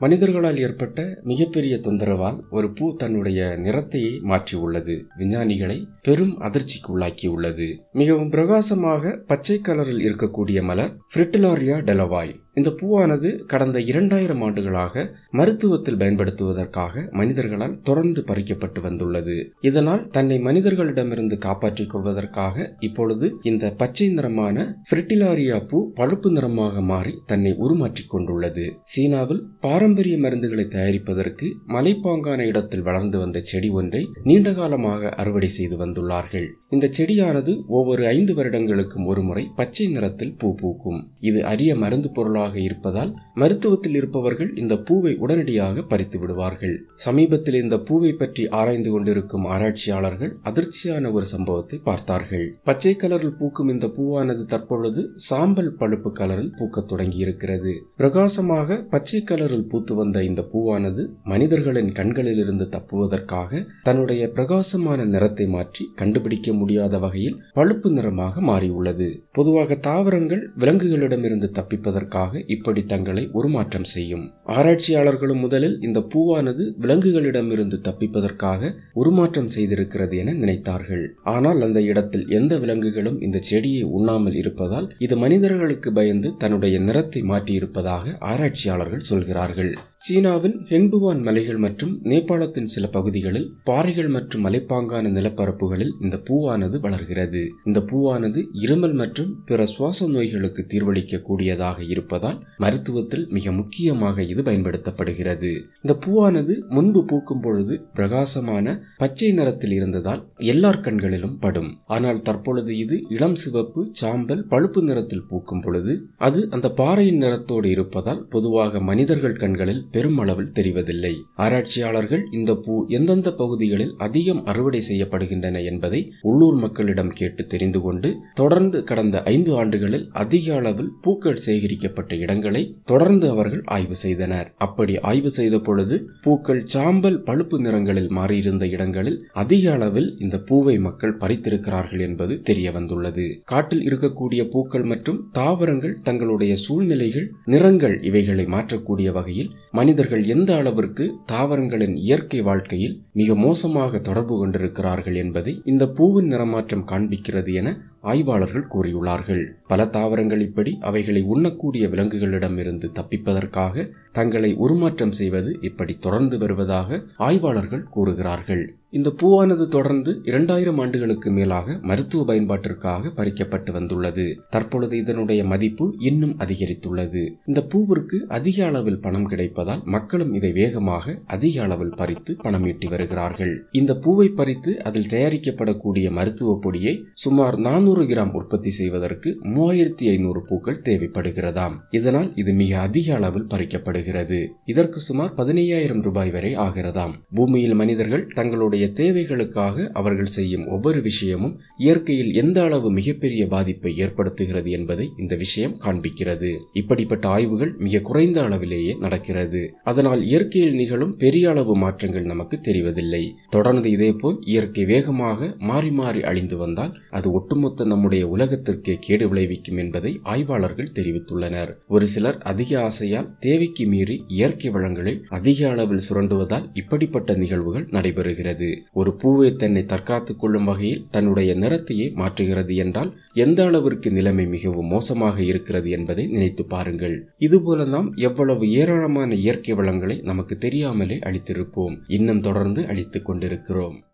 மனிதர்களால் ஏற்பட்ட மிகப்பெரிய தொந்தரவால் ஒரு பூ தன்னுடைய நிறத்தையே மாற்றியுள்ளது விஞ்ஞானிகளை பெரும் அதிர்ச்சிக்கு உள்ளாக்கியுள்ளது மிகவும் பிரகாசமாக பச்சை கலரில் இருக்கக்கூடிய மலர் ஃப்ரிட்டிலாரியா டெலவாய் இந்த பூவானது கடந்த இரண்டாயிரம் ஆண்டுகளாக மருத்துவத்தில் பயன்படுத்துவதற்காக மனிதர்களால் தொடர்ந்து பறிக்கப்பட்டு வந்துள்ளது இதனால் தன்னை மனிதர்களிடமிருந்து காப்பாற்றிக் கொள்வதற்காக இப்பொழுது இந்த பச்சை நிறமான ஃப்ரிட்டிலாரியா பூ பழுப்பு நிறமாக மாறி தன்னை உருமாற்றிக் கொண்டுள்ளது சீனாவில் பாரம்பரிய மருந்துகளை தயாரிப்பதற்கு மலைப்பாங்கான இடத்தில் வளர்ந்து வந்த செடி ஒன்றை நீண்ட காலமாக அறுவடை செய்து வந்துள்ளார்கள் இந்த செடியானது ஒவ்வொரு ஐந்து வருடங்களுக்கும் ஒருமுறை பச்சை நிறத்தில் பூ பூக்கும் இது அரிய மருந்து பொருளாக இருப்பதால் மருத்துவத்தில் இருப்பவர்கள் இந்த பூவை உடனடியாக பறித்து விடுவார்கள் சமீபத்தில் இந்த பூவை பற்றி ஆராய்ந்து கொண்டிருக்கும் ஆராய்ச்சியாளர்கள் அதிர்ச்சியான ஒரு சம்பவத்தை பார்த்தார்கள் பச்சை கலரில் பூக்கும் இந்த பூவானது தற்பொழுது சாம்பல் பழுப்பு கலரில் பூக்கத் தொடங்கி இருக்கிறது பிரகாசமாக பச்சை கலரில் பூத்து வந்த இந்த பூவானது மனிதர்களின் கண்களில் இருந்து தப்புவதற்காக தன்னுடைய பிரகாசமான நிறத்தை மாற்றி கண்டுபிடிக்க முடியாத வகையில் பழுப்பு நிறமாக மாறியுள்ளது பொதுவாக தாவரங்கள் விலங்குகளிடமிருந்து தப்பிப்பதற்காக இப்படி தங்களை உருமாற்றம் செய்யும் ஆராய்ச்சியாளர்களும் முதலில் இந்த பூவானது விலங்குகளிடமிருந்து தப்பிப்பதற்காக உருமாற்றம் செய்திருக்கிறது என நினைத்தார்கள் ஆனால் அந்த இடத்தில் எந்த விலங்குகளும் இந்த செடியை உண்ணாமல் இருப்பதால் இது மனிதர்களுக்கு பயந்து தன்னுடைய நிறத்தை மாற்றியிருப்பதாக ஆராய்ச்சியாளர்கள் சொல்கிறார்கள் சீனாவின் ஹெங்புவான் மலைகள் மற்றும் நேபாளத்தின் சில பகுதிகளில் பாறைகள் மற்றும் மலைப்பாங்கான நிலப்பரப்புகளில் இந்த பூவானது வளர்கிறது இந்த பூவானது இருமல் மற்றும் பிற சுவாச நோய்களுக்கு தீர்வளிக்க கூடியதாக இருப்பதால் மருத்துவத்தில் மிக முக்கியமாக இது பயன்படுத்தப்படுகிறது இந்த பூவானது முன்பு பூக்கும் பொழுது பிரகாசமான பச்சை நிறத்தில் இருந்ததால் எல்லார் கண்களிலும் படும் ஆனால் தற்பொழுது இது இளம் சிவப்பு சாம்பல் பழுப்பு நிறத்தில் பூக்கும் பொழுது அது அந்த பாறையின் நிறத்தோடு இருப்பதால் பொதுவாக மனிதர்கள் கண்களில் பெருமளவில் தெரிவதில்லை ஆராய்ச்சியாளர்கள் இந்த பூ எந்தெந்த பகுதிகளில் அதிகம் அறுவடை செய்யப்படுகின்றன என்பதை உள்ளூர் மக்களிடம் கேட்டு தெரிந்து கொண்டு தொடர்ந்து கடந்த ஐந்து ஆண்டுகளில் அதிக அளவில் பூக்கள் சேகரிக்கப்பட்ட இடங்களை தொடர்ந்து அவர்கள் ஆய்வு செய்தனர் அப்படி ஆய்வு செய்த பொழுது பூக்கள் சாம்பல் பழுப்பு நிறங்களில் மாறியிருந்த இடங்களில் அதிக அளவில் இந்த பூவை மக்கள் பறித்திருக்கிறார்கள் என்பது தெரிய வந்துள்ளது காட்டில் இருக்கக்கூடிய பூக்கள் மற்றும் தாவரங்கள் தங்களுடைய சூழ்நிலைகள் நிறங்கள் இவைகளை மாற்றக்கூடிய வகையில் மனிதர்கள் எந்த அளவிற்கு தாவரங்களின் இயற்கை வாழ்க்கையில் மிக மோசமாக தொடர்பு கொண்டிருக்கிறார்கள் என்பதை இந்த பூவின் நிறமாற்றம் காண்பிக்கிறது என ஆய்வாளர்கள் கூறியுள்ளார்கள் பல தாவரங்கள் இப்படி அவைகளை உண்ணக்கூடிய விலங்குகளிடமிருந்து தப்பிப்பதற்காக தங்களை உருமாற்றம் செய்வது இப்படி தொடர்ந்து வருவதாக ஆய்வாளர்கள் கூறுகிறார்கள் இந்த பூவானது தொடர்ந்து இரண்டாயிரம் ஆண்டுகளுக்கு மேலாக மருத்துவ பயன்பாட்டிற்காக பறிக்கப்பட்டு வந்துள்ளது தற்பொழுது இதனுடைய மதிப்பு இன்னும் அதிகரித்துள்ளது இந்த பூவிற்கு அதிக அளவில் பணம் கிடைப்பதால் மக்களும் இதை வேகமாக அதிக அளவில் பறித்து பணம் ஈட்டி வருகிறார்கள் இந்த பூவை பறித்து அதில் தயாரிக்கப்படக்கூடிய மருத்துவ பொடியை சுமார் நானூறு கிராம் உற்பத்தி செய்வதற்கு மூவாயிரத்தி ஐநூறு பூக்கள் தேவைப்படுகிறதாம் இதனால் இது மிக அதிக அளவில் பறிக்கப்படுகிறது இதற்கு சுமார் பதினையாயிரம் ரூபாய் வரை ஆகிறதாம் பூமியில் மனிதர்கள் தங்களுடைய தேவைகளுக்காக அவர்கள் செய்யும் ஒவ்வொரு விஷயமும் இயற்கையில் எந்த அளவு மிகப்பெரிய பாதிப்பை ஏற்படுத்துகிறது என்பதை இந்த விஷயம் காண்பிக்கிறது இப்படிப்பட்ட ஆய்வுகள் மிக குறைந்த அளவிலேயே நடக்கிறது அதனால் இயற்கையில் நிகழும் பெரிய அளவு மாற்றங்கள் நமக்கு தெரிவதில்லை தொடர்ந்து இதேபோல் இயற்கை வேகமாக மாறி மாறி அழிந்து வந்தால் அது ஒட்டுமொத்த நம்முடைய உலகத்திற்கே கேடு விளைவிக்கும் என்பதை ஆய்வாளர்கள் தெரிவித்துள்ளனர் ஒரு சிலர் அதிக ஆசையால் தேவைக்கு மீறி இயற்கை வளங்களை அதிக அளவில் சுரண்டுவதால் இப்படிப்பட்ட நிகழ்வுகள் நடைபெறுகிறது ஒரு பூவை தன்னை தற்காத்துக் கொள்ளும் வகையில் தன்னுடைய நிறத்தையே மாற்றுகிறது என்றால் எந்த அளவிற்கு நிலைமை மிகவும் மோசமாக இருக்கிறது என்பதை நினைத்து பாருங்கள் இதுபோல நாம் எவ்வளவு ஏராளமான இயற்கை வளங்களை நமக்கு தெரியாமலே அளித்திருப்போம் இன்னும் தொடர்ந்து அளித்துக் கொண்டிருக்கிறோம்